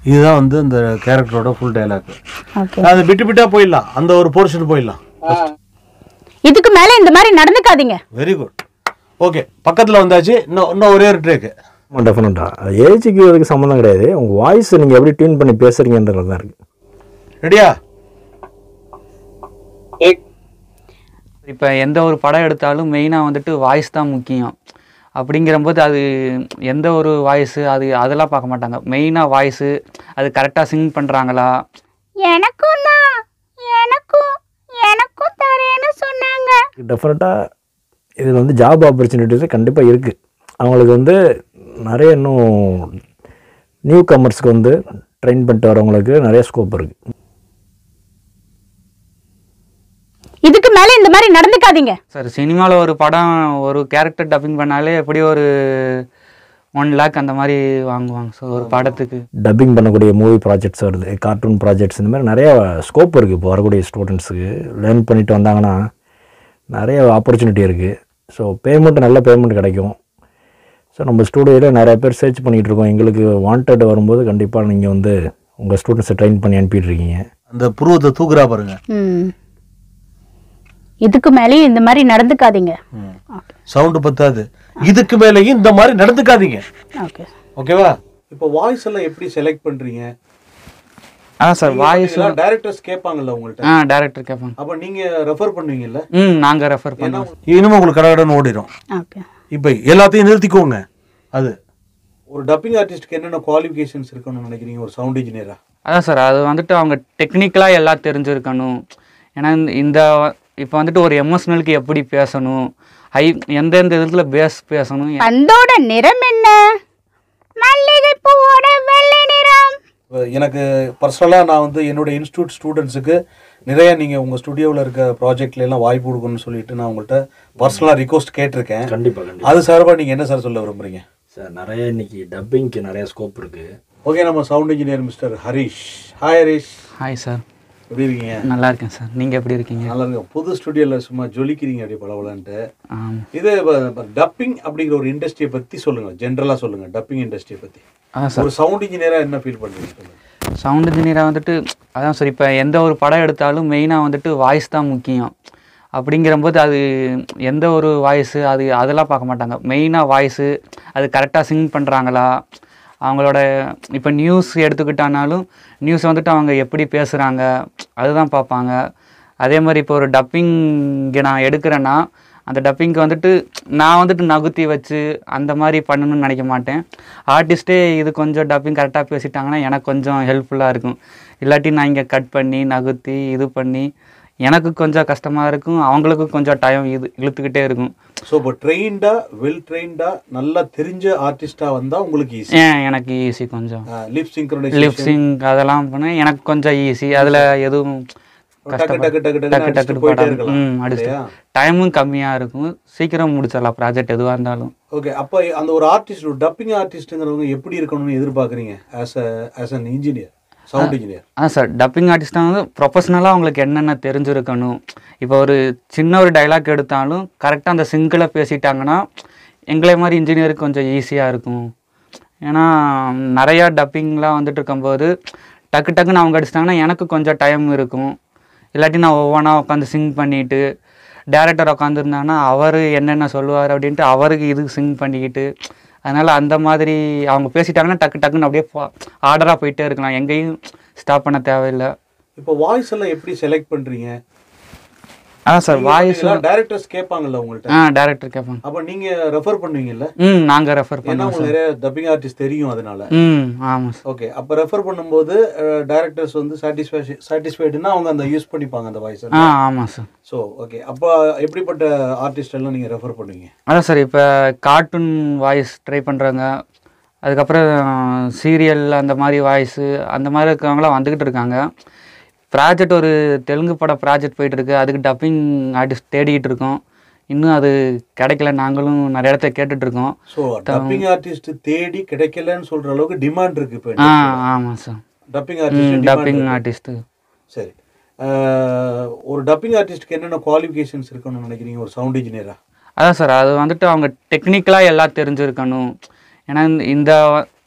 இதுதான் வந்து அந்த கேரக்டரோட ஃபுல் டைலாக் ஓகே அது விட்டு விட்டா போயிடலாம் அந்த ஒரு போர்ஷன் போயிடலாம் இதுக்கு மேல இந்த மாதிரி நடந்துக்காதீங்க வெரி குட் ஓகே பக்கத்தில் வந்தாச்சு இன்னும் இன்னும் ஒரே ஒரு ட்ரேக்கு டெஃபினட்டாக ஏஜுக்கு அதுக்கு சம்மந்தம் கிடையாது உங்கள் வாய்ஸ் நீங்கள் எப்படி டியூன் பண்ணி பேசுகிறீங்கன்றது தான் இருக்குது ரெடியா இப்போ எந்த ஒரு படம் எடுத்தாலும் மெயினாக வந்துட்டு வாய்ஸ் தான் முக்கியம் அப்படிங்கிறம்போது அது எந்த ஒரு வாய்ஸு அது அதெல்லாம் பார்க்க மாட்டாங்க மெயினாக வாய்ஸு அது கரெக்டாக சிங் பண்ணுறாங்களா எனக்கும் தான் எனக்கும் எனக்கும் தரேன்னு சொன்னாங்க டெஃபினட்டாக இதில் வந்து ஜாப் ஆப்பர்ச்சுனிட்டிஸ் கண்டிப்பாக இருக்குது அவங்களுக்கு வந்து நிறைய இன்னும் நியூ கமர்ஸ்க்கு வந்து ட்ரெயின் பண்ணிட்டு வரவங்களுக்கு நிறைய ஸ்கோப் இருக்குது இதுக்கு மேல இந்த மாதிரி நடந்துக்காதீங்க சார் சினிமாவில் ஒரு படம் ஒரு கேரக்டர் டப்பிங் பண்ணாலே எப்படி ஒரு ஒன் லேக் அந்த மாதிரி வாங்குவாங்க சார் ஒரு படத்துக்கு டப்பிங் பண்ணக்கூடிய மூவி ப்ராஜெக்ட்ஸ் வருது கார்ட்டூன் ப்ராஜெக்ட்ஸ் இந்த மாதிரி நிறைய ஸ்கோப் இருக்குது இப்போ வரக்கூடிய ஸ்டூடெண்ட்ஸுக்கு லேர்ன் பண்ணிட்டு வந்தாங்கன்னா நிறைய ஆப்பர்ச்சுனிட்டி இருக்குது ஸோ பேமெண்ட் நல்ல பேமெண்ட் கிடைக்கும் ஸோ நம்ம ஸ்டூடியோவில் நிறைய பேர் சர்ச் பண்ணிகிட்டு இருக்கோம் எங்களுக்கு வாண்டட் வரும்போது கண்டிப்பாக நீங்கள் வந்து உங்கள் ஸ்டூடெண்ட்ஸை ட்ரெயின் பண்ணி அனுப்பிட்டு இருக்கீங்க அந்த புருவத்தை தூக்குறா பாருங்க ம் இதுக்கு மேலேயும் இந்த மாதிரி நடந்துக்காதீங்க சவுண்டு பத்தாது இதுக்கு மேலேயும் இந்த மாதிரி நடந்துக்காதீங்க ஓகே ஓகேவா இப்போ வாய்ஸ் எல்லாம் எப்படி செலக்ட் பண்றீங்க அதான் சார் வாய்ஸ் டைரக்டர்ஸ் கேட்பாங்கல்ல உங்கள்ட்ட ஆ டேரக்டர் கேட்பாங்க அப்ப நீங்க ரெஃபர் பண்ணுவீங்கல்ல ம் நாங்கள் ரெஃபர் பண்ணுவோம் இனிமே உங்களுக்கு கடகடன்னு ஓடிடும் ஓகே இப்போ எல்லாத்தையும் நிறுத்திக்கோங்க அது ஒரு டப்பிங் ஆர்டிஸ்ட்க்கு என்னென்ன குவாலிஃபிகேஷன்ஸ் இருக்கணும்னு நினைக்கிறீங்க ஒரு சவுண்ட் இன்ஜினியரா அதான் சார் அது வந்துட்டு அவங்க டெக்னிக்கலாக எல்லாம் தெரிஞ்சிருக்கணும் ஏன்னா இந்த- இந்த இப்போ வந்துட்டு ஒரு எமோஷனலுக்கு எப்படி பேசணும் ஹை எந்தெந்த விதத்தில் பேஸ் பேசணும் பந்தோட நிறம் என்ன மல்லிகை பூவோட வெள்ளை நிறம் எனக்கு பர்சனலாக நான் வந்து என்னோட இன்ஸ்டியூட் ஸ்டூடெண்ட்ஸுக்கு நிறைய நீங்கள் உங்கள் ஸ்டுடியோவில் இருக்க ப்ராஜெக்ட்ல எல்லாம் வாய்ப்பு கொடுக்கணும்னு சொல்லிட்டு நான் உங்கள்கிட்ட பர்சனலாக ரிக்வஸ்ட் கேட்டிருக்கேன் கண்டிப்பாக கண்டிப்பாக அது சார்பாக நீங்கள் என்ன சார் சொல்ல விரும்புறீங்க சார் நிறைய இன்னைக்கு டப்பிங்க்கு நிறைய ஸ்கோப் இருக்குது ஓகே நம்ம sound engineer mister Harish hi Harish hi sir எப்படி இருக்கீங்க நல்லா இருக்கேன் சார் நீங்கள் எப்படி இருக்கீங்க நல்லா இருக்கு புது ஸ்டுடியோவில் சும்மா ஜொலிக்கிறீங்க அப்படி பளபளன்ட்டு ஆம். இது டப்பிங் அப்படிங்கிற ஒரு இண்டஸ்ட்ரியை பற்றி சொல்லுங்கள் ஜென்ரலாக சொல்லுங்கள் டப்பிங் இண்டஸ்ட்ரியை பற்றி அதான் சார் ஒரு சவுண்ட் இன்ஜினியராக என்ன ஃபீல் பண்ணுறீங்க சொல்லுங்கள் சவுண்ட் இன்ஜினியராக வந்துட்டு அதான் சார் இப்போ எந்த ஒரு படம் எடுத்தாலும் மெயினாக வந்துட்டு வாய்ஸ் தான் முக்கியம் அப்படிங்கிறம்போது அது எந்த ஒரு வாய்ஸு அது அதெல்லாம் பார்க்க மாட்டாங்க மெயினாக வாய்ஸு அது கரெக்டாக சிங் பண்ணுறாங்களா அவங்களோட இப்போ நியூஸ் எடுத்துக்கிட்டானாலும் நியூஸ் வந்துட்டு அவங்க எப்படி பேசுகிறாங்க அதுதான் பார்ப்பாங்க அதே மாதிரி இப்போ ஒரு டப்பிங் இங்கே நான் எடுக்கிறேன்னா அந்த டப்பிங்க்கு வந்துட்டு நான் வந்துட்டு நகுத்தி வச்சு அந்த மாதிரி பண்ணணும்னு நினைக்க மாட்டேன் ஆர்டிஸ்ட்டே இது கொஞ்சம் டப்பிங் கரெக்டாக பேசிட்டாங்கன்னா எனக்கு கொஞ்சம் ஹெல்ப்ஃபுல்லாக இருக்கும் இல்லாட்டி நான் இங்கே கட் பண்ணி நகுத்தி இது பண்ணி எனக்கு கொஞ்சம் கஷ்டமாக இருக்கும் அவங்களுக்கும் கொஞ்சம் டைம் இது இழுத்துக்கிட்டே இருக்கும் ஸோ இப்போ ட்ரெயின்டாக வெல் ட்ரெயின்டாக நல்லா தெரிஞ்ச ஆர்டிஸ்டாக வந்தால் உங்களுக்கு ஈஸி ஏன் எனக்கு ஈஸி கொஞ்சம் லிப் சிங்க்ரோனைசேஷன் லிப்ஸிங் அதெல்லாம் பண்ண எனக்கு கொஞ்சம் ஈஸி அதில் எதுவும் டக்கு டக்கு டக்கு டக்கு டக்கு டக்கு போயிட்டே படம் இருக்கலாம் ம் அடிச்சு இல்லையா டைமும் கம்மியாக இருக்கும் சீக்கிரம் முடிச்சிடலாம் ப்ராஜெக்ட் எதுவாக இருந்தாலும் ஓகே அப்போ அந்த ஒரு ஆர்டிஸ்ட் ஒரு டப்பிங் ஆர்டிஸ்ட்டுங்கிறவங்க எப்படி இருக்கணும்னு எதிர்பார்க்குறீங்க as a as an engineer sound engineer ah sir dubbing ஆர்டிஸ்ட்டாக வந்து ப்ரொஃபஷ்னலாக அவங்களுக்கு என்னென்ன தெரிஞ்சிருக்கணும் இப்போ ஒரு சின்ன ஒரு டைலாக் எடுத்தாலும் கரெக்டாக அந்த சிங்கில் பேசிட்டாங்கன்னா எங்களை மாதிரி இன்ஜினியருக்கு கொஞ்சம் ஈஸியாக இருக்கும் ஏன்னா நிறையா டப்பிங்லாம் வந்துட்டு இருக்கும்போது டக்கு டக்குன்னு அவங்க அடிச்சிட்டாங்கன்னா எனக்கு கொஞ்சம் டைம் இருக்கும் இல்லாட்டி நான் ஒவ்வொன்றா உட்காந்து சிங் பண்ணிட்டு டேரக்டர் உட்காந்துருந்தாங்கன்னா அவர் என்னென்ன சொல்லுவார் அப்படின்ட்டு அவருக்கு இது சிங் பண்ணிக்கிட்டு அதனால் அந்த மாதிரி அவங்க பேசிட்டாங்கன்னா டக்கு டக்குன்னு அப்படியே ஆர்டராக போயிட்டே இருக்கலாம் எங்கேயும் ஸ்டாப் பண்ண தேவையில்லை இப்போ வாய்ஸ் எல்லாம் எப்படி செலக்ட் பண்ணுறீங்க அதான் சார் வாய்ஸ் டைரக்டர்ஸ் கேட்பாங்கல்ல உங்கள்கிட்ட ஆ டேரக்டர் கேட்பாங்க அப்போ நீங்கள் ரெஃபர் பண்ணுவீங்கல்ல ம் நாங்கள் ரெஃபர் ஏன்னா பண்ணுவோம் உங்களுக்கு நிறைய டப்பிங் ஆர்டிஸ்ட் தெரியும் அதனால ம் ஆமாம் சார் ஓகே அப்போ ரெஃபர் பண்ணும்போது டைரக்டர்ஸ் வந்து சாட்டிஸ்ஃபை சாட்டிஸ்ஃபைடுனா அவங்க அந்த யூஸ் பண்ணிப்பாங்க அந்த வாய்ஸ் ஆ ஆமாம் சார் ஸோ ஓகே அப்போ எப்படிப்பட்ட ஆர்டிஸ்ட் எல்லாம் நீங்கள் ரெஃபர் பண்ணுவீங்க அதான் சார் இப்போ கார்ட்டூன் வாய்ஸ் ட்ரை பண்ணுறாங்க அதுக்கப்புறம் சீரியல் அந்த மாதிரி வாய்ஸு அந்த மாதிரி இருக்கிறவங்களாம் வந்துக்கிட்டு இருக்காங்க ப்ராஜெக்ட் ஒரு தெலுங்கு படம் ப்ராஜெக்ட் போயிட்டு இருக்கு அதுக்கு டப்பிங் ஆர்டிஸ்ட் தேடிக்கிட்டு இருக்கோம் இன்னும் அது கிடைக்கல நாங்களும் நிறைய இடத்த கேட்டுட்டு இருக்கோம் ஸோ டப்பிங் ஆர்டிஸ்ட் தேடி கிடைக்கலன்னு சொல்ற அளவுக்கு டிமாண்ட் இருக்கு இப்போ ஆ ஆமாம் sir dubbing artist dubbing artist சரி அஹ், ஒரு டப்பிங் ஆர்டிஸ்ட்க்கு என்னென்ன குவாலிஃபிகேஷன்ஸ் இருக்கணும்னு நினைக்கிறீங்க ஒரு சவுண்ட் இன்ஜினியரா அதான் சார் அது வந்துட்டு அவங்க டெக்னிக்கலாக எல்லாம் தெரிஞ்சிருக்கணும் ஏன்னா இந்த- இந்த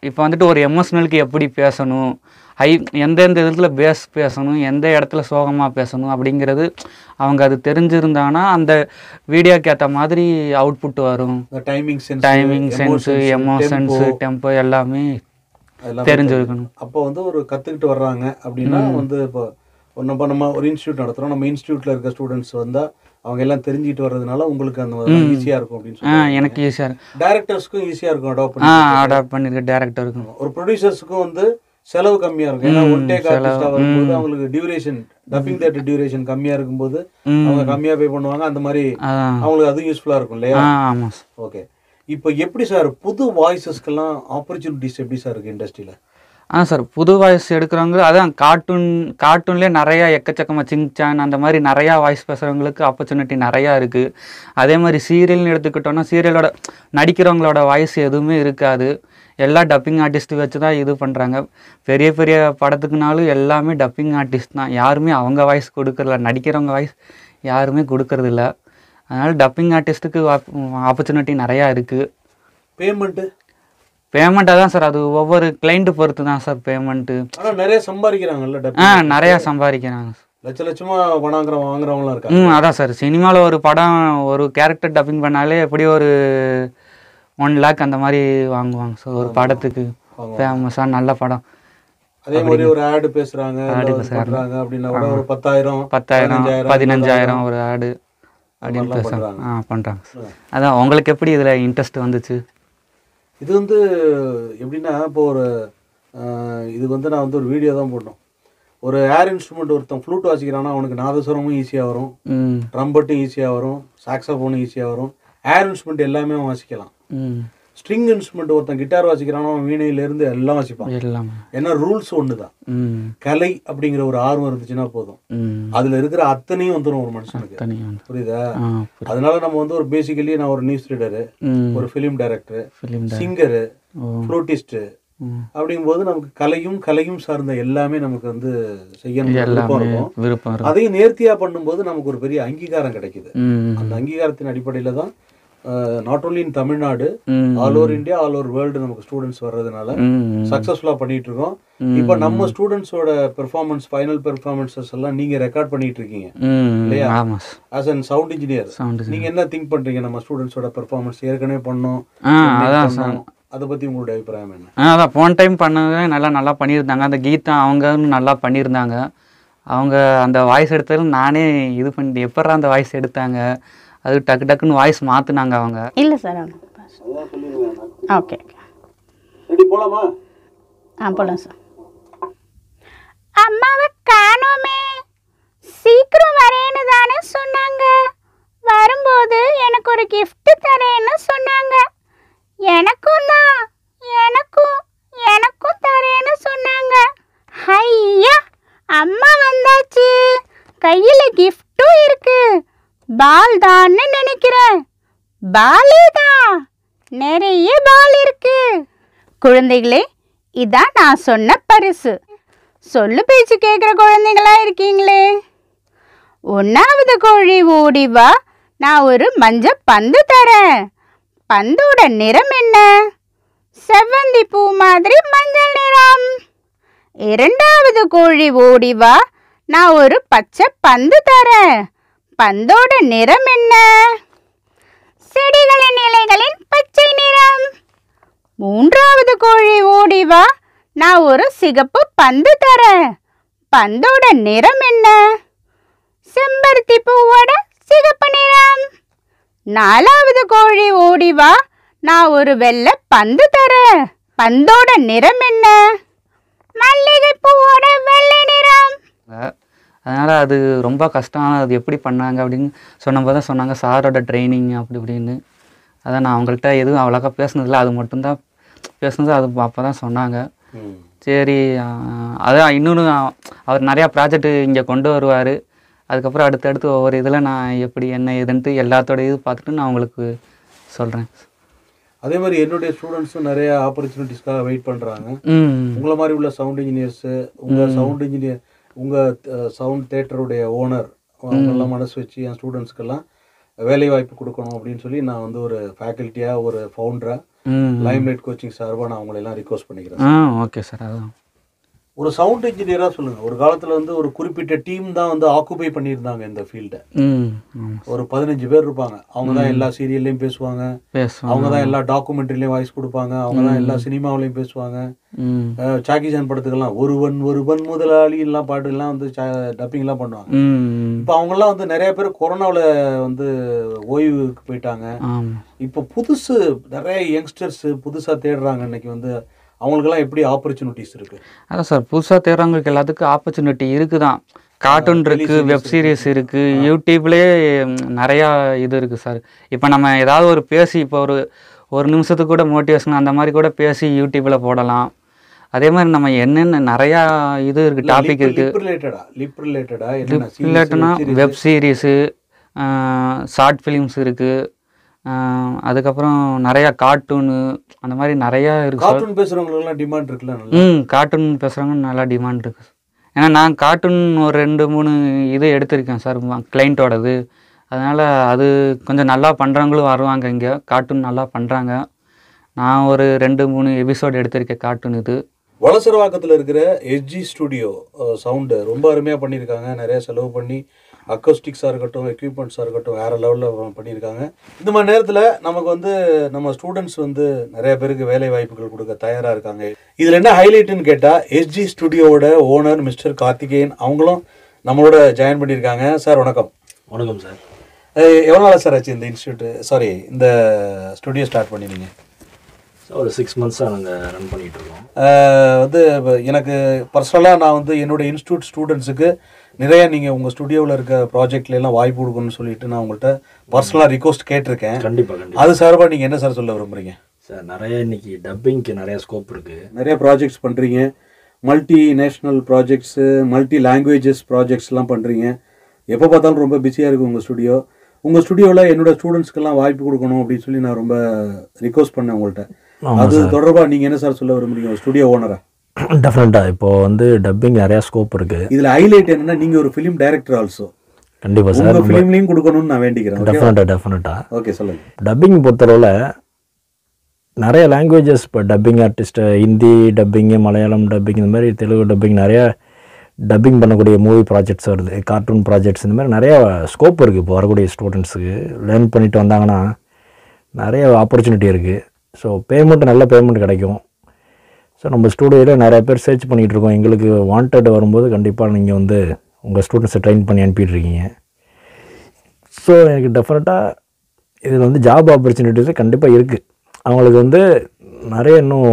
இப்போ வந்துட்டு ஒரு எமோஷ்னலுக்கு எப்படி பேசணும் ஹை எந்தெந்த இடத்துல பேஸ் பேசணும் எந்த இடத்துல சோகமாக பேசணும் அப்படிங்கிறது அவங்க அது தெரிஞ்சிருந்தாங்கன்னா அந்த வீடியோக்கு ஏற்ற மாதிரி அவுட்புட் வரும் இந்த timing sense timing sense emotions tempo எல்லாமே அதெல்லாம் தெரிஞ்சிருக்கணும் அப்போ வந்து ஒரு கற்றுக்கிட்டு வர்றாங்க அப்படின்னா வந்து இப்போ ஒரு நம்ம நம்ம ஒரு இன்ஸ்டியூட் நடத்துகிறோம் நம்ம இன்ஸ்டியூட்டில் இருக்க ஸ்டூடெண்ட்ஸ் வந்தால் அவங்க எல்லாம் தெரிஞ்சுக்கிட்டு வர்றதுனால உங்களுக்கு அந்த ஈஸியாக இருக்கும் அப்படின்னு ஆ சொல்லி எனக்கு ஈஸியாக இருக்கு டேரக்டர்ஸ்க்கும் ஈஸியாக இருக்கும் அடாப்ட் ஆ பண்ணி அடாப்ட் பண்ணியிருக்க டேரக்டருக்கும் ஒரு ப்ரொடியூசர்ஸுக்கும் வந்து செலவு கம்மியாக இருக்கும் ஏன்னா ஒன் டேக் ஆர்டிஸ்டாக வரும்போது அவங்களுக்கு டியூரேஷன் டப்பிங் தேட்டர் டியூரேஷன் கம்மியாக இருக்கும்போது ம். அவங்க கம்மியாக பே பண்ணுவாங்க அந்த மாதிரி அதான் அவங்களுக்கு அது யூஸ்ஃபுல்லாக இருக்கும் இல்லையா ஆ ஆமாம் சார் ஓகே இப்போ எப்படி சார் புது வாய்ஸஸ்க்கெல்லாம் ஆப்பர்ச்சுனிட்டிஸ் எப்படி சார் இருக்கு இண்டஸ்ட்ரியில் ஆ சார் புது வாய்ஸ் எடுக்கிறவங்க அதான் கார்ட்டூன் கார்ட்டூன்லேயே நிறையா எக்கச்சக்கமாக சிங்சான் அந்த மாதிரி நிறையா வாய்ஸ் பேசுகிறவங்களுக்கு ஆப்பர்ச்சுனிட்டி நிறையா இருக்குது அதே மாதிரி சீரியல்னு எடுத்துக்கிட்டோன்னா சீரியலோட நடிக்கிறவங்களோட வாய்ஸ் எதுவுமே இருக்காது எல்லா டப்பிங் ஆர்டிஸ்ட் வச்சு தான் இது பண்ணுறாங்க பெரிய பெரிய படத்துக்குனாலும் எல்லாமே டப்பிங் ஆர்டிஸ்ட் தான் யாருமே அவங்க வாய்ஸ் கொடுக்கறதில்ல நடிக்கிறவங்க வாய்ஸ் யாருமே கொடுக்கறதில்ல அதனால் டப்பிங் ஆர்டிஸ்ட்டுக்கு ஆப்பர்ச்சுனிட்டி நிறையா இருக்குது பேமெண்ட்டு பேமெண்ட்டாக தான் சார் அது ஒவ்வொரு கிளைண்ட்டு பொறுத்து தான் சார் பேமெண்ட்டு ஆனால் நிறைய சம்பாதிக்கிறாங்கல்ல ஆ டப்பிங் நிறையா சம்பாதிக்கிறாங்க லட்ச லட்சமா பணாங்கிறவங்க வாங்குறவங்களாம் இருக்காங்க ம் அதான் சார் சினிமாவில் ஒரு படம் ஒரு கேரக்டர் டப்பிங் பண்ணாலே எப்படி ஒரு ஒன் லேக் அந்த மாதிரி வாங்குவாங்க சார் ஒரு படத்துக்கு ஃபேமஸாக நல்ல படம் அதே மாதிரி ஒரு ஆடு பேசுறாங்க இல்ல ஒரு பண்றாங்க அப்படின்னா கூட ஒரு பத்தாயிரம் பத்தாயிரம் பதினஞ்சாயிரம் ஒரு ஆடு அப்படின்னு மாதிரிலாம் பேசுகிறாங்க ஆ பண்ணுறாங்க சார் அதான் உங்களுக்கு எப்படி இதில் இன்ட்ரெஸ்ட் வந்துச்சு இது வந்து எப்படின்னா இப்போ ஒரு அஹ், இது வந்து நான் வந்து ஒரு வீடியோ தான் போட்டோம் ஒரு ஏர் இன்ஸ்ட்ருமெண்ட் ஒருத்தன் ஃப்ளூட் வாசிக்கிறான்னா அவனுக்கு நாதஸ்வரமும் ஈஸியாக வரும் ம் ட்ரம்பட்டும் ஈஸியாக வரும் சாக்ஸாஃபோனும் ஈஸியாக வரும் ஏர் இன்ஸ்ட்ருமெண்ட் எல்லாமே அவன் வாசிக்கலாம் ம் ஸ்ட்ரிங் இன்ஸ்ட்ருமெண்ட் ஒருத்தன் கிட்டார் வாசிக்கிறானோ அவன் வீணையிலேருந்து எல்லாம் வாசிப்பான் எல்லாமே ஏன்னா ரூல்ஸ் ஒன்று தான் ம் கலை அப்படிங்கிற ஒரு ஆர்வம் இருந்துச்சுன்னா போதும் ம் அதில் இருக்கிற அத்தனையும் வந்துடும் ஒரு மனுஷனுக்கு தனியாக வந்து புரியுதா ஆ புரியுது. அதனால நம்ம வந்து ஒரு பேசிக்கலி நான் ஒரு நியூஸ் ரீடரு ம் ஒரு ஃபிலிம் டைரக்டர் ஃபிலிம் சிங்கரு ஓ ஃப்ளூட்டிஸ்ட்டு ம் அப்படிங்கும்போது நமக்கு கலையும் கலையும் சார்ந்த எல்லாமே நமக்கு வந்து செய்யணும் விருப்பம் எல்லாமே இருக்கும் விருப்பம் இருக்கு அதையும் நேர்த்தியா பண்ணும்போது நமக்கு ஒரு பெரிய அங்கீகாரம் கிடைக்குது ம் அந்த அங்கீகாரத்தின் அடிப்படையில தான் நாட் ஓன்லி இன் தமிழ்நாடு ம் all over India all over world நமக்கு ஸ்டூடெண்ட்ஸ் வர்றதுனால ம் சக்ஸஸ்ஃபுல்லாக பண்ணிட்டு இருக்கோம் இப்போ நம்ம ஸ்டூடெண்ட்ஸோட பெர்ஃபார்மன்ஸ் ஃபைனல் பெர்ஃபார்மன்ஸஸ் எல்லாம் நீங்க ரெக்கார்ட் பண்ணிட்டு இருக்கீங்க ம் ஆமாம் sir as an sound engineer sound நீங்க என்ன திங்க் பண்றீங்க நம்ம ஸ்டூடெண்ட்ஸோட பெர்ஃபார்மன்ஸ் ஏற்கனவே பண்ணோம் ஆ அதான் சார் அதை பத்தி உங்களுடைய அபிப்பிராயம் என்ன ஆ அதான் போன டைம் பண்ணவே நல்லா நல்லா பண்ணியிருந்தாங்க அந்த கீதா அவங்க நல்லா பண்ணியிருந்தாங்க அவங்க அந்த வாய்ஸ் எடுத்ததும் நானே இது பண்ணி எப்பட்றா அந்த வாய்ஸ் எடுத்தாங்க அது டக்கு டக்குன்னு வாய்ஸ் மாற்றினாங்க அவங்க இல்லை சார் ஓகே ஓகே ரெடி போலாமா ஆ போகலாம் சார் அம்மாவை காணோமே சீக்கிரம் வரேன்னு தானே சொன்னாங்க வரும்போது எனக்கு ஒரு gift தரேன்னு சொன்னாங்க எனக்கும் தான் எனக்கும் எனக்கும் தரேன்னு சொன்னாங்க ஐயா அம்மா வந்தாச்சு கையில் கிஃப்ட்டும் இருக்கு பால் தான்னு நினைக்கிறேன் பாலே தான் நிறைய பால் இருக்கு குழந்தைகளே இதான் நான் சொன்ன பரிசு சொல்லு பேச்சு கேட்குற குழந்தைங்களா இருக்கீங்களே ஒன்றாவது கோழி ஓடி வா நான் ஒரு மஞ்ச பந்து தரேன் பந்தோட நிறம் என்ன செவ்வந்தி பூ மாதிரி மஞ்சள் நிறம் இரண்டாவது கோழி ஓடி வா நான் ஒரு பச்சை பந்து தரேன் பந்தோட நிறம் என்ன செடிகளின் இலைகளின் பச்சை நிறம் மூன்றாவது கோழி ஓடி வா நான் ஒரு சிகப்பு பந்து தரேன் பந்தோட நிறம் என்ன செம்பருத்தி பூவோட சிகப்பு நிறம் நாலாவது கோழி ஓடி வா நான் ஒரு வெள்ளை பந்து தரேன் பந்தோட நிறம் என்ன மல்லிகை பூவோட வெள்ளை நிறம் அதனால் அது ரொம்ப கஷ்டம் அது எப்படி பண்ணாங்க அப்படின்னு சொன்னபோது தான் சொன்னாங்க சாரோட ட்ரைனிங் அப்படி இப்படின்னு அதான் நான் அவங்கள்ட்ட எதுவும் அவ்வளோக்கா பேசுனதில்ல அது மட்டும்தான் பேசுனது அது அப்போ தான் சொன்னாங்க ம். சரி ஆ, அதான் இன்னொன்று அவர் நிறையா ப்ராஜெக்ட் இங்கே கொண்டு வருவார் அதுக்கப்புறம் அடுத்தடுத்து ஒவ்வொரு இதில் நான் எப்படி என்ன ஏதுன்ட்டு எல்லாத்தோட இது பார்த்துட்டு நான் உங்களுக்கு சொல்கிறேன் அதே மாதிரி என்னுடைய ஸ்டூடெண்ட்ஸும் நிறைய ஆப்பர்ச்சுனிட்டிஸ்க்காக வெயிட் பண்றாங்க ம் உங்களை மாதிரி உள்ள சவுண்ட் இன்ஜினியர்ஸ் உங்க சவுண்ட் இன்ஜினியர் உங்க சவுண்ட் தேட்டருடைய ஓனர் அவங்கெல்லாம் மனசு வச்சு என் ஸ்டூடெண்ட்ஸ்க்கெல்லாம் வேலை வாய்ப்பு கொடுக்கணும் அப்படின்னு சொல்லி நான் வந்து ஒரு ஃபேக்கல்ட்டியாக ஒரு ஃபவுண்டராக ம் லைம் லைட் கோச்சிங் சார்பாக நான் உங்களை எல்லாம் ரிக்வஸ்ட் பண்ணிக்கிறேன் ஆ ஓகே சார் அதான் ஒரு சவுண்ட் இன்ஜினியராக சொல்லுங்க ஒரு காலத்துல வந்து ஒரு குறிப்பிட்ட டீம் தான் வந்து ஆக்குபை பண்ணியிருந்தாங்க இந்த ஃபீல்டை ம் ஆமாம் ஒரு பதினஞ்சு பேர் இருப்பாங்க அவங்க தான் எல்லா சீரியல்லையும் பேசுவாங்க பேசுவோம் அவங்க தான் எல்லா டாக்குமெண்ட்ரிலையும் வாய்ஸ் கொடுப்பாங்க அவங்க தான் எல்லா சினிமாவிலையும் பேசுவாங்க ம் அஹ் சாக்கி சான் படத்துக்கெல்லாம் ஒருவன் ஒருவன் முதலாளி எல்லாம் பாட்டு எல்லாம் வந்து டப்பிங் எல்லாம் பண்ணுவாங்க ம் இப்போ அவங்கெல்லாம் வந்து நிறைய பேர் கொரோனாவில் வந்து ஓய்வுக்கு போயிட்டாங்க ஆமாம் இப்போ புதுசு நிறைய யங்ஸ்டர்ஸ் புதுசா தேடுறாங்க இன்னைக்கு வந்து அவங்களுக்கெல்லாம் எப்படி ஆப்பர்ச்சுனிட்டிஸ் இருக்கு அதான் சார் புதுசாக தேடுறவங்களுக்கு எல்லாத்துக்கும் ஆப்பர்ச்சுனிட்டி இருக்குதான் கார்ட்டூன் இருக்கு வெப் சீரிஸ் இருக்கு யூடியூப்லேயே நிறையா இது இருக்கு சார் இப்போ நம்ம ஏதாவது ஒரு பேசி இப்போ ஒரு ஒரு நிமிஷத்துக்கு கூட மோட்டிவேஷன் அந்த மாதிரி கூட பேசி யூடியூப்ல போடலாம் அதே மாதிரி நம்ம என்னென்ன நிறையா இது இருக்கு டாபிக் இருக்கு லிப் ரிலேட்டடா லிப் ரிலேட்டடா என்னென்ன இல்லாட்டினா வெப் சீரிஸு ஷார்ட் ஃபிலிம்ஸ் இருக்குது அதுக்கப்புறம் நிறையா கார்ட்டூனு அந்த மாதிரி நிறையா இருக்குது சார் கார்ட்டூன் பேசுறவங்களுக்கு எல்லாம் டிமாண்ட் இருக்குல்ல நல்லா ம் கார்ட்டூன் பேசுகிறவங்க நல்லா டிமாண்ட் இருக்குது ஏன்னா நான் கார்ட்டூன் ஒரு ரெண்டு மூணு இது எடுத்திருக்கேன் சார் கிளைண்ட்டோடது அதனால் அது கொஞ்சம் நல்லா பண்ணுறவங்களும் வருவாங்க இங்கே கார்ட்டூன் நல்லா பண்ணுறாங்க நான் ஒரு ரெண்டு மூணு எபிசோட் எடுத்திருக்கேன் கார்ட்டூன் இது வளசரவாக்கத்தில் இருக்கிற எஸ்ஜி ஸ்டுடியோ சவுண்டு ரொம்ப அருமையாக பண்ணியிருக்காங்க நிறைய செலவு பண்ணி அக்கோஸ்டிக்ஸாக இருக்கட்டும் எக்யூப்மெண்ட்ஸாக இருக்கட்டும் வேறு லெவலில் பண்ணியிருக்காங்க இந்த மாதிரி நேரத்தில் நமக்கு வந்து நம்ம ஸ்டூடெண்ட்ஸ் வந்து நிறைய பேருக்கு வேலை வாய்ப்புகள் கொடுக்க தயாராக இருக்காங்க இதில் என்ன ஹைலைட்டுன்னு கேட்டால் எஸ்ஜி ஸ்டுடியோவோட ஓனர் மிஸ்டர் கார்த்திகேயன் அவங்களும் நம்மளோட ஜாயின் பண்ணியிருக்காங்க சார் வணக்கம் வணக்கம் சார் எவ்வளோ நாளாக சார் ஆச்சு இந்த இன்ஸ்டியூட் சாரி இந்த ஸ்டுடியோ ஸ்டார்ட் பண்ணிருங்க ஒரு சிக்ஸ் மந்த்ஸாக நாங்கள் ரன் பண்ணிகிட்டு இருக்கோம் ஆஹ் வந்து இப்ப எனக்கு பர்சனலாக நான் வந்து என்னோட இன்ஸ்டியூட் ஸ்டூடெண்ட்ஸுக்கு நிறைய நீங்கள் உங்கள் ஸ்டுடியோவில் இருக்க ப்ராஜெக்ட்ல எல்லாம் வாய்ப்பு கொடுக்கணும்னு சொல்லிட்டு நான் உங்கள்கிட்ட பர்சனலாக ரிக்வஸ்ட் கேட்டிருக்கேன் கண்டிப்பாக கண்டிப்பாக அது சார்பாக நீங்கள் என்ன சார் சொல்ல விரும்புறீங்க சார் நிறைய இன்னைக்கு டப்பிங்க்கு நிறைய ஸ்கோப் இருக்குது நிறைய ப்ராஜெக்ட்ஸ் பண்ணுறீங்க multinational projects multi languages ப்ராஜெக்ட்ஸ்லாம் பண்ணுறீங்க எப்போ பார்த்தாலும் ரொம்ப பிஸியாக இருக்குது உங்கள் ஸ்டுடியோ உங்கள் ஸ்டுடியோவில் என்னோட ஸ்டூடெண்ட்ஸ்க்கெல்லாம் வாய்ப்பு கொடுக்கணும் அப்படின்னு சொல்லி நான் ரொம்ப ரிக்வஸ்ட் பண்ணேன் உங்கள்கிட்ட அது தொடர்பாக நீங்கள் என்ன சார் சொல்ல விரும்புறீங்க ஸ்டுடியோ ஓனரா டெஃபினட்டாக இப்போது வந்து டப்பிங் நிறையா ஸ்கோப் இருக்குது இதுல ஹைலைட் என்னன்னா நீங்க ஒரு ஃபிலிம் டைரக்டர் ஆல்சோ கண்டிப்பாக சார் உங்க ஃபிலிம்லயும் கொடுக்கணும்னு நான் வேண்டிக்கிறேன் டெஃபினட்டாக டெஃபினட்டாக ஓகே சொல்லுங்க டப்பிங் பொறுத்தளவில் நிறைய லாங்குவேஜஸ் இப்போ dubbing artist Hindi dubbing Malayalam dubbing இந்த மாதிரி தெலுங்கு டப்பிங் நிறைய டப்பிங் பண்ணக்கூடிய மூவி ப்ராஜெக்ட்ஸ் வருது கார்ட்டூன் ப்ராஜெக்ட்ஸ் இந்த மாதிரி நிறைய ஸ்கோப் இருக்குது இப்போ வரக்கூடிய ஸ்டூடெண்ட்ஸுக்கு லேர்ன் பண்ணிட்டு வந்தாங்கன்னா நிறைய ஆப்பர்ச்சுனிட்டி இருக்குது ஸோ பேமெண்ட் நல்ல பேமெண்ட் கிடைக்கும் ஸோ நம்ம ஸ்டூடியோவில் நிறைய பேர் சர்ச் பண்ணிகிட்டு இருக்கோம் எங்களுக்கு வாண்டட் வரும்போது கண்டிப்பாக நீங்கள் வந்து உங்கள் ஸ்டூடெண்ட்ஸை ட்ரெயின் பண்ணி அனுப்பிட்டு இருக்கீங்க ஸோ எனக்கு டெஃபினட்டாக இதில் வந்து ஜாப் ஆப்பர்ச்சுனிட்டிஸ் கண்டிப்பாக இருக்குது அவங்களுக்கு வந்து நிறைய இன்னும்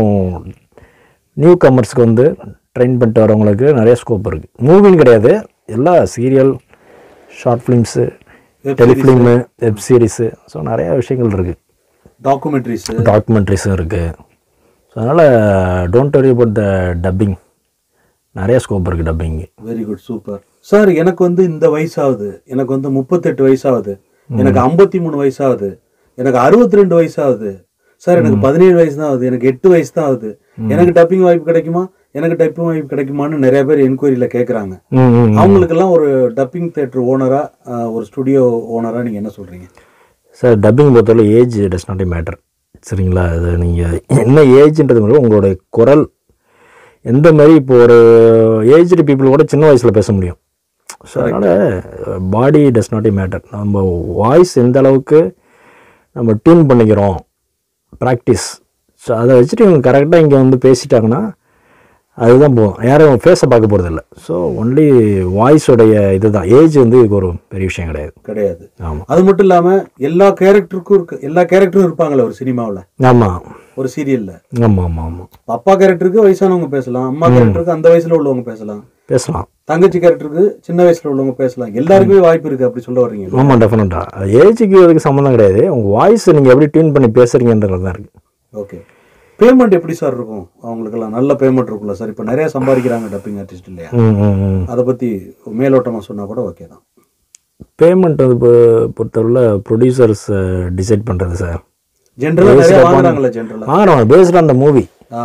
நியூ கமர்ஸ்க்கு வந்து ட்ரெயின் பண்ணிட்டு வரவங்களுக்கு நிறைய ஸ்கோப் இருக்குது மூவின்னு கிடையாது எல்லா serial short films telefilm web series so நிறைய விஷயங்கள் இருக்குது டாக்குமெண்ட்ரிஸ் டாக்குமெண்ட்ரிஸும் இருக்குது ஸோ அதனால் don't worry about the dubbing நிறைய ஸ்கோப் இருக்குது dubbing very good super sir எனக்கு வந்து இந்த வயசாகுது எனக்கு வந்து முப்பத்தெட்டு வயசாகுது எனக்கு ஐம்பத்தி மூணு வயசாகுது எனக்கு அறுபத்தி ரெண்டு வயசாகுது சார் எனக்கு பதினேழு வயசு தான் ஆகுது எனக்கு எட்டு வயசு தான் ஆகுது எனக்கு டப்பிங் வாய்ப்பு கிடைக்குமா எனக்கு டப்பிங் வாய்ப்பு கிடைக்குமான்னு நிறைய பேர் என்கொயரியில கேக்குறாங்க ம் ம் அவங்களுக்கெல்லாம் ஒரு டப்பிங் தேட்டர் ஓனரா ஒரு ஸ்டுடியோ ஓனரா நீங்க என்ன சொல்றீங்க சார் டப்பிங் பொறுத்தவரை ஏஜ் டஸ் நாட் மேட்டர் சரிங்களா அது நீங்கள் என்ன ஏஜ்ன்றது மாதிரி உங்களுடைய குரல் எந்த மாதிரி இப்போ ஒரு ஏஜ்டு பீப்புள் கூட சின்ன வயசில் பேச முடியும் ஸோ அதனால் பாடி டஸ் நாட் மேட்டர் நம்ம வாய்ஸ் எந்த அளவுக்கு நம்ம டியூன் பண்ணிக்கிறோம் ப்ராக்டிஸ் ஸோ அதை வச்சுட்டு இவங்க கரெக்டாக இங்கே வந்து பேசிட்டாங்கன்னா அதுதான் போதும் யாரும் ஃபேஸை பார்க்க போகிறதில்ல ஸோ ஒன்லி வாய்ஸோடைய இதுதான் ஏஜ் வந்து இதுக்கு ஒரு பெரிய விஷயம் கிடையாது கிடையாது ஆமாம் அது மட்டும் இல்லாம எல்லா கேரக்டருக்கும் இருக்கு எல்லா கேரக்டரும் இருப்பாங்களே ஒரு சினிமாவுல ஆமாம் ஒரு சீரியல்ல ஆமாம் ஆமாம் ஆமாம் அப்பா கேரக்டருக்கு வயசானவங்க பேசலாம் அம்மா கேரக்டருக்கு அந்த வயசுல உள்ளவங்க பேசலாம் பேசலாம் தங்கச்சி கேரக்டருக்கு சின்ன வயசுல உள்ளவங்க பேசலாம் எல்லாருக்குமே வாய்ப்பு இருக்கு அப்படி சொல்ல வர்றீங்க ஆமாம் டெஃபினட்டாக ஏஜுக்கு இதுக்கு சம்மந்தம் கிடையாது உங்கள் வாய்ஸ் நீங்கள் எப்படி டியூன் பண்ணி பேசுகிறீங்கன்றது தான் இருக்குது ஓகே பேமெண்ட் எப்படி சார் இருக்கும் அவங்களுக்கெல்லாம் நல்ல பேமெண்ட் இருக்குல்ல சார் இப்போ நிறைய சம்பாதிக்கிறாங்க டப்பிங் ஆர்டிஸ்ட் இல்லையா ம் ம் ம் அதை பத்தி மேலோட்டமா சொன்னா கூட ஓகே தான் பேமெண்ட் வந்து இப்போ பொறுத்தவரை ப்ரொடியூசர்ஸ் டிசைட் பண்ணுறது சார் ஜென்ரலா நிறைய வாங்குறாங்கல்ல ஜென்ரலா வாங்குறவங்க based on the movie ah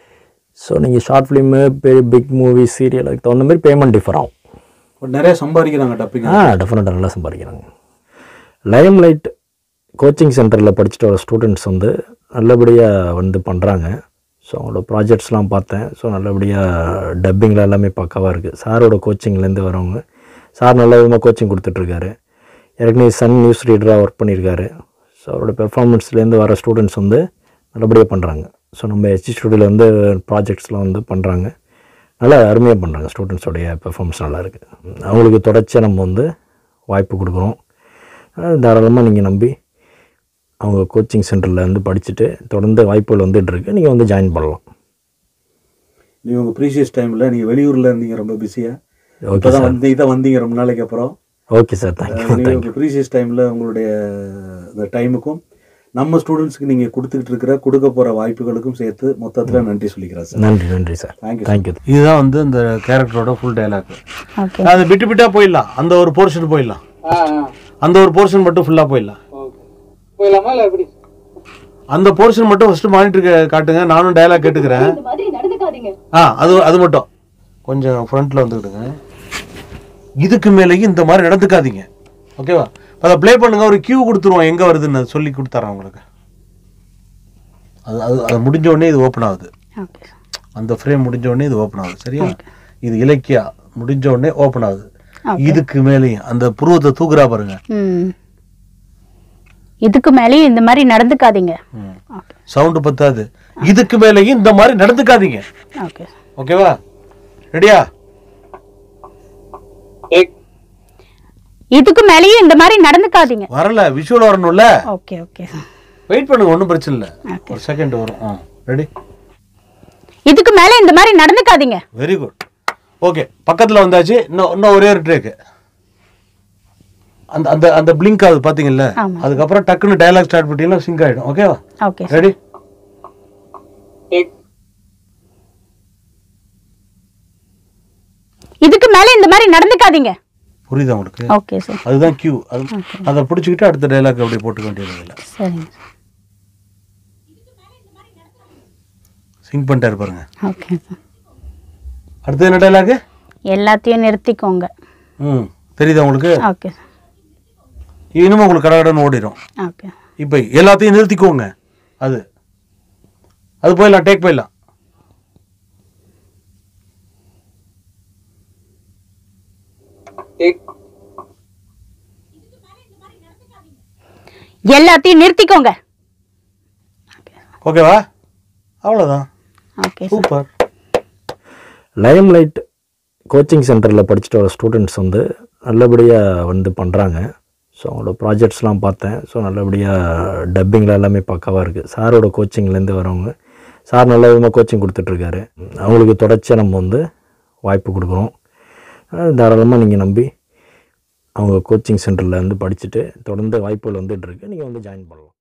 so நீங்கள் ஷார்ட் ஃபிலிமு பெரிய பிக் மூவி சீரியல் அதுக்கு தகுந்த மாதிரி பேமெண்ட் டிஃபர் ஆகும் but நிறைய சம்பாதிக்கிறாங்க டப்பிங் ஆ டெஃபினட்டாக நல்லா சம்பாதிக்கிறாங்க லைம் லைட் கோச்சிங் சென்டரில் படிச்சுட்டு வர ஸ்டூடெண்ட்ஸ் வந்து நல்லபடியாக வந்து பண்ணுறாங்க ஸோ அவங்களோட ப்ராஜெக்ட்ஸ்லாம் பார்த்தேன் ஸோ நல்லபடியாக டப்பிங்கில் எல்லாமே பக்காவாக இருக்குது சாரோட கோச்சிங்லேருந்து வரவங்க சார் நல்ல விதமாக கோச்சிங் கொடுத்துட்ருக்காரு ஏற்கனவே சன் நியூஸ் ரீடராக ஒர்க் பண்ணியிருக்காரு ஸோ அவரோட பெர்ஃபார்மன்ஸ்லேருந்து வர ஸ்டூடெண்ட்ஸ் வந்து நல்லபடியாக பண்ணுறாங்க ஸோ நம்ம ஹெச்சி ஸ்டுடியோவில் வந்து ப்ராஜெக்ட்ஸ்லாம் வந்து பண்ணுறாங்க நல்லா அருமையாக பண்ணுறாங்க ஸ்டூடெண்ட்ஸோடைய பெர்ஃபார்மன்ஸ் நல்லா இருக்குது அவங்களுக்கு தொடர்ச்சியாக நம்ம வந்து வாய்ப்பு கொடுக்குறோம் தாராளமாக நீங்கள் நம்பி அவங்க கோச்சிங் சென்டரில் வந்து படிச்சுட்டு தொடர்ந்து வாய்ப்புகள் வந்துட்டு இருக்கு நீங்கள் வந்து ஜாயின் பண்ணலாம் நீங்கள் உங்கள் ப்ரீஷியஸ் டைமில் நீங்கள் வெளியூரில் இருந்தீங்க ரொம்ப பிஸியாக ஓகே இப்போ தான் சார் வந்து இதான் வந்தீங்க ரொம்ப நாளைக்கு அப்புறம் ஓகே சார் தேங்க்யூ நீங்கள் தேங்க்யூ உங்கள் ப்ரீஷியஸ் டைமில் உங்களுடைய இந்த டைமுக்கும் நம்ம ஸ்டூடெண்ட்ஸ்க்கு நீங்கள் கொடுத்துக்கிட்டு இருக்கிற கொடுக்க போகிற வாய்ப்புகளுக்கும் சேர்த்து மொத்தத்தில் நன்றி சொல்லிக்கிறேன் சார் நன்றி நன்றி சார் தேங்க்யூ தேங்க்யூ இதுதான் வந்து இந்த கேரக்டரோட ஃபுல் டைலாக் ஓகே அது விட்டு விட்டா போயிடலாம் அந்த ஒரு போர்ஷன் போயிடலாம் அந்த ஒரு போர்ஷன் மட்டும் ஃபுல்லாக போயிடலாம் போயிடலாமா இல்லை எப்படி அந்த போர்ஷன் மட்டும் ஃபர்ஸ்ட் மானிட்டருக்கு காட்டுங்க நானும் டயலாக் கேட்டுக்கிறேன் ஆ அது அது மட்டும் கொஞ்சம் ஃப்ரண்ட்ல வந்துக்கிடுங்க இதுக்கு மேலேயும் இந்த மாதிரி நடந்துக்காதீங்க ஓகேவா அதை ப்ளே பண்ணுங்க ஒரு கியூ கொடுத்துருவோம் எங்க வருதுன்னு அது சொல்லி கொடுத்துறேன் உங்களுக்கு அது அது அது முடிஞ்ச உடனே இது ஓப்பன் ஆகுது ஓகே அந்த ஃப்ரேம் முடிஞ்ச உடனே இது ஓப்பன் ஆகுது சரியா இது இலக்கியா முடிஞ்ச உடனே ஓப்பன் ஆகுது Okay. இதுக்கு மேலேயும் அந்த புருவத்தை தூக்குறா பாருங்க ம் இதுக்கு மேலேயும் இந்த மாதிரி நடந்துக்காதீங்க ஓகே சவுண்டு பத்தாது இதுக்கு மேலேயும் இந்த மாதிரி நடந்துக்காதீங்க ஓகே ஓகேவா ரெடியா இதுக்கு மேலேயும் இந்த மாதிரி நடந்துக்காதீங்க வரல விஷுவல் வரணும்ல ஓகே ஓகே வெயிட் பண்ணுங்க ஒன்றும் பிரச்சனை இல்லை Okay. ஒரு செகண்ட் வரும் ஆ ரெடி இதுக்கு மேலே இந்த மாதிரி நடந்துக்காதீங்க வெரி குட் ஓகே பக்கத்தில் வந்தாச்சு இன்னும் இன்னும் ஒரே ஒரு ட்ரேக்கு அந்த அந்த அந்த பிளிங்க் ஆகுது பார்த்தீங்கல்ல ஆமா. அதுக்கப்புறம் டக்குன்னு டயலாக் ஸ்டார்ட் பண்ணிட்டீங்கன்னா சிங்க் ஆகிடும் ஓகேவா ஓகே ரெடி இதுக்கு மேலே இந்த மாதிரி நடந்துக்காதீங்க புரியுதா உங்களுக்கு ஓகே சார் அதுதான் கியூ அது அதை பிடிச்சிக்கிட்டு அடுத்த டைலாக் அப்படியே போட்டுக்க வேண்டியது இல்லை சரிங்க சிங்க் பண்ணிட்டாரு பாருங்க ஓகே சார் அடுத்து என்ன டைலாக் எல்லாத்தையும் நிறுத்திக்கோங்க ம் தெரியுதா உங்களுக்கு ஓகே சார் இனிமே உங்களுக்கு கடகடன்னு ஓடிடும் ஓகே இப்போ எல்லாத்தையும் நிறுத்திக்கோங்க அது அது போயிடலாம் டேக் போயிடலாம் எல்லாத்தையும் நிறுத்திக்கோங்க ஓகேவா அவ்வளோதான் okay sir super Lime Light coaching சென்டரில் படிச்சுட்டு வர ஸ்டூடெண்ட்ஸ் வந்து நல்லபடியாக வந்து பண்ணுறாங்க ஸோ அவங்களோட ப்ராஜெக்ட்ஸ்லாம் பார்த்தேன் ஸோ நல்லபடியாக டப்பிங்கில் எல்லாமே பக்காவாக இருக்குது சாரோட கோச்சிங்லேருந்து வரவங்க சார் நல்ல விதமாக கோச்சிங் கொடுத்துட்ருக்காரு அவங்களுக்கு தொடர்ச்சியாக நம்ம வந்து வாய்ப்பு கொடுக்குறோம் தாராளமாக நீங்கள் நம்பி அவங்க கோச்சிங் சென்டரில் வந்து படிச்சுட்டு தொடர்ந்து வாய்ப்புகள் வந்துட்டு இருக்கு நீங்கள் வந்து ஜாயின் பண்ணலாம்